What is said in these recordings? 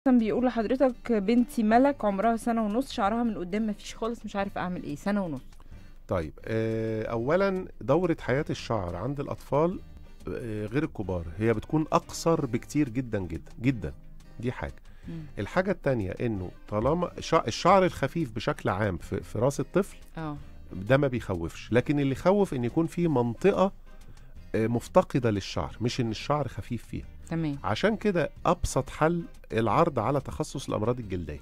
مثلا بيقول لحضرتك بنتي ملك عمرها سنة ونص شعرها من قدام مفيش خالص مش عارف اعمل ايه سنة ونص طيب آه، اولا دوره حياه الشعر عند الاطفال آه، غير الكبار هي بتكون اقصر بكتير جدا جدا جدا دي حاجه مم. الحاجه التانية انه طالما شع- الشعر الخفيف بشكل عام في, في راس الطفل اه ده ما بيخوفش لكن اللي يخوف ان يكون في منطقه آه، مفتقده للشعر مش ان الشعر خفيف فيها تمام عشان كده ابسط حل العرض على تخصص الامراض الجلديه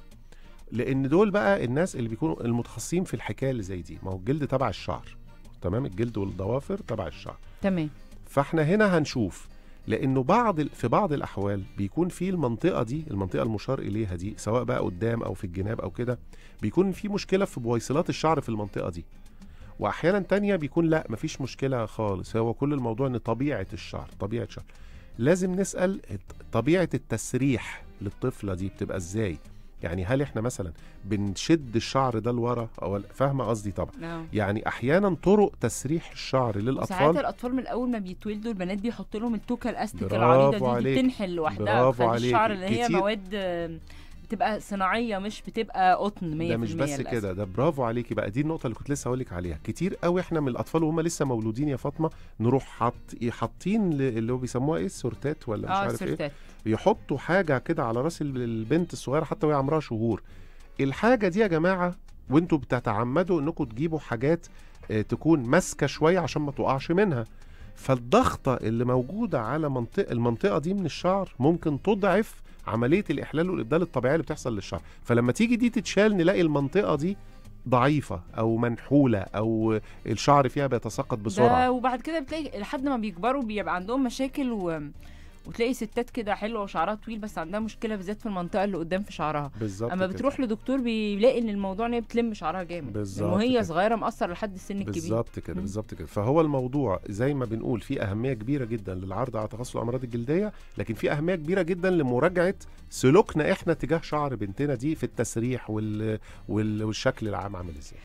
لان دول بقى الناس اللي بيكونوا المتخصصين في الحكايه اللي زي دي ما هو الجلد تبع الشعر تمام الجلد والضوافر تبع الشعر تمام فاحنا هنا هنشوف لانه بعض ال- في بعض الاحوال بيكون في المنطقه دي المنطقه المشار اليها دي سواء بقى قدام او في الجناب او كده بيكون في مشكله في بويصلات الشعر في المنطقه دي واحيانا تانية بيكون لا مفيش مشكله خالص هو كل الموضوع ان طبيعه الشعر طبيعه الشعر لازم نسال الت- طبيعه التسريح للطفله دي بتبقى ازاي يعني هل احنا مثلا بنشد الشعر ده لورا او فاهمه قصدي طبعا اه يعني احيانا طرق تسريح الشعر وساعات للاطفال الاطفال من اول ما بيتولدوا البنات بيحطوا لهم التوكه الاستيك برافو العريضه دي, عليك. دي بتنحل لوحدها برافو بتخلي عليك. الشعر اللي هي كتير- مواد آه، بتبقى صناعيه مش بتبقى قطن 100% ده مش بس للأسف. كده ده برافو عليكي بقى دي النقطه اللي كنت لسه هقول لك عليها كتير قوي احنا من الاطفال وهم لسه مولودين يا فاطمه نروح حاط حاطين ل- اللي هو بيسموها ايه السورتات ولا مش اه عارف ايه السورتات يحطوا حاجه كده على راس ال- البنت الصغيره حتى وهي عمرها شهور الحاجه دي يا جماعه وانتوا بتتعمدوا انكم تجيبوا حاجات آه، تكون ماسكه شويه عشان ما تقعش منها فالضغطه اللي موجوده على منطقه المنطقه دي من الشعر ممكن تضعف عمليه الاحلال والابدال الطبيعيه اللي بتحصل للشعر فلما تيجي دي تتشال نلاقي المنطقه دي ضعيفه او منحوله او الشعر فيها بيتساقط بسرعه ده وبعد كده بتلاقي لحد ما بيكبروا بيبقى عندهم مشاكل و... وتلاقي ستات كده حلوه وشعرها طويل بس عندها مشكله بالذات في المنطقه اللي قدام في شعرها بالظبط اما كده. بتروح لدكتور بيلاقي ان الموضوع ان هي بتلم شعرها جامد بالظبط وهي كده. صغيره مأثر لحد السن الكبير بالظبط كده مم. بالظبط كده فهو الموضوع زي ما بنقول في اهميه كبيره جدا للعرض على تخصص الامراض الجلديه لكن في اهميه كبيره جدا لمراجعه سلوكنا احنا تجاه شعر بنتنا دي في التسريح وال... وال... والشكل العام عامل ازاي